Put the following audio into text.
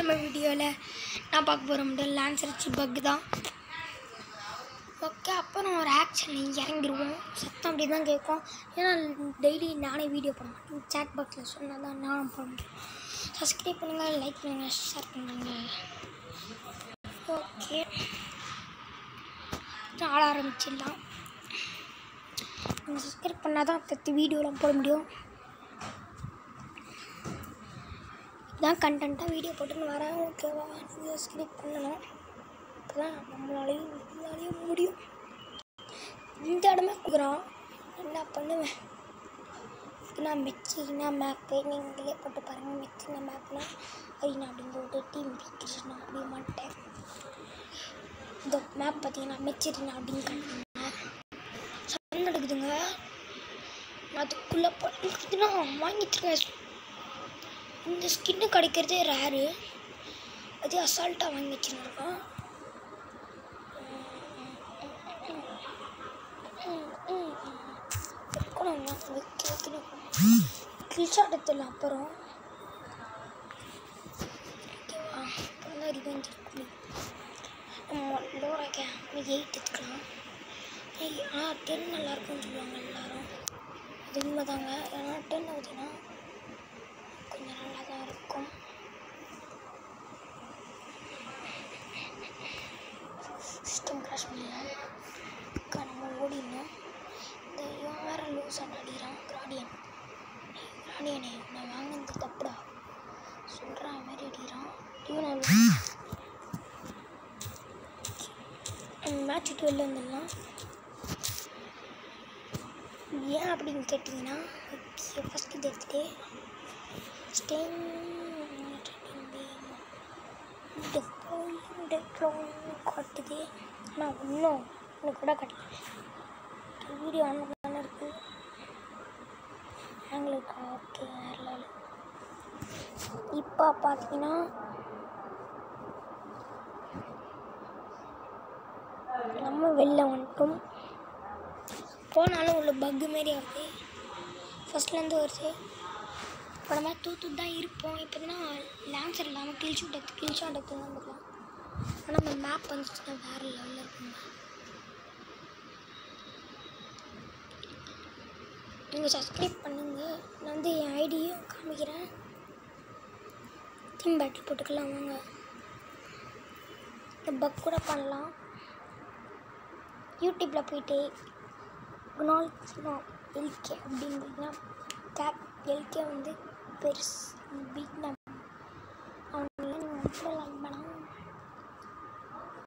நம்ம வீடியோவில் நான் பார்க்க போகிற முடியும் லான்சரிச்சு பக் தான் ஓகே அப்புறம் ஒரு ஆக்ஷன் இறங்கிடுவோம் சத்தம் அப்படி தான் கேட்கும் ஏன்னா டெய்லி நானே வீடியோ போட மாட்டேன் சேட் பாக்ஸில் சொன்னால் தான் நானும் போட முடியும் சப்ஸ்கிரைப் பண்ணுங்கள் லைக் பண்ணுங்கள் ஷேர் பண்ணுங்கள் ஓகே ஆட ஆரம்பிச்சிடலாம் நீங்கள் சப்ஸ்கிரைப் பண்ணால் தான் அடுத்த வீடியோலாம் போட முடியும் இதான் கண்டென்ட்டாக வீடியோ போட்டுன்னு வரேன் ஓகேவா நீங்கள் சப்ஸ்கிரைப் பண்ணணும் அப்போ தான் நம்மளாலையும் நம்மளாலையும் முடியும் இந்த இடமே கொடுக்குறான் என்ன பண்ணுவேன் நான் மெச்சினா மேப்பு நீங்களே போட்டு பாருங்கள் மெச்சினா மேப்னா ஐநா அப்படின்னு சொல்லிட்டு டீம் பி கிருஷ்ணா அப்படி மாட்டேன் இந்த மேப் பார்த்தீங்கன்னா மெச்சிரினா அப்படின்னு காட்டுங்க சண்டை நடக்குதுங்க நான் அதுக்குள்ளே போட்டுன்னா வாங்கிட்டுருக்கேன் இந்த ஸ்கின்னு கிடைக்கிறதே ரேரு அது அசால்ட்டாக வாங்கி வச்சுருக்கோம் வைக்கணும் வைக்க வைக்கணும் கில்ஷாட் எடுத்துடலாம் அப்புறம் ஓகேவா அப்புறம் தான் ரிவெஞ்ச் இருக்கு நம்ம லோரா கேம் எயிட் எடுத்துக்கலாம் ஆனால் டென் நல்லா இருக்கும்னு சொல்லுவாங்க எல்லாரும் அது உண்மைதாங்க ஏன்னா டென் ஆகுதுன்னா கொஞ்சம் நல்லா தான் இருக்கும் சிஸ்டம் கிராஷ் பண்ணலாம் அக்கா நம்ம ஓடிடணும் இந்த இவன் வேற லூஸாக அடிக்கிறான் கிராடியன் கிராடியனே நான் வாங்கினது தப்புடா சொல்கிற மாதிரி அடிக்கிறான் இவனை மேட்ச் விட்டு வெளில வந்துடலாம் ஏன் அப்படின்னு கேட்டிங்கன்னா ஓகே ஃபஸ்ட் இது எடுத்துகிட்டு ஸ்டேங் காட்டுது ஆனால் இன்னும் இன்னும் கூட காட்டல வீடியோ ஆன் தானே இருக்குது ஆங்கிள் இருக்கா ஓகே வேறு லெவல் இப்போ பார்த்தீங்கன்னா நம்ம வெளில வந்துட்டோம் போனாலும் உள்ள பக்கு மாரி ஆகுது ஃபஸ்ட்லேருந்து வருது இப்போ நம்ம தூத்து தான் இருப்போம் இப்போ தான் லான்சர் இல்லாமல் கில் ஷூட் எடுத்து கில் ஷாட் எடுத்து தான் பார்க்கலாம் ஆனால் அந்த மேப் வந்துச்சுன்னா வேறு லெவலில் இருக்குங்க நீங்கள் சப்ஸ்கிரைப் பண்ணுங்கள் நான் வந்து என் ஐடியும் காமிக்கிறேன் தீம் பேட்டரி போட்டுக்கலாம் வாங்க இந்த பக் கூட பண்ணலாம் யூடியூப்பில் போயிட்டு குணால்னா எல்கே அப்படிங்கிறதுனா டேக் எல்கே வந்து பெருசு பிக் நம் அவங்கள நீங்கள்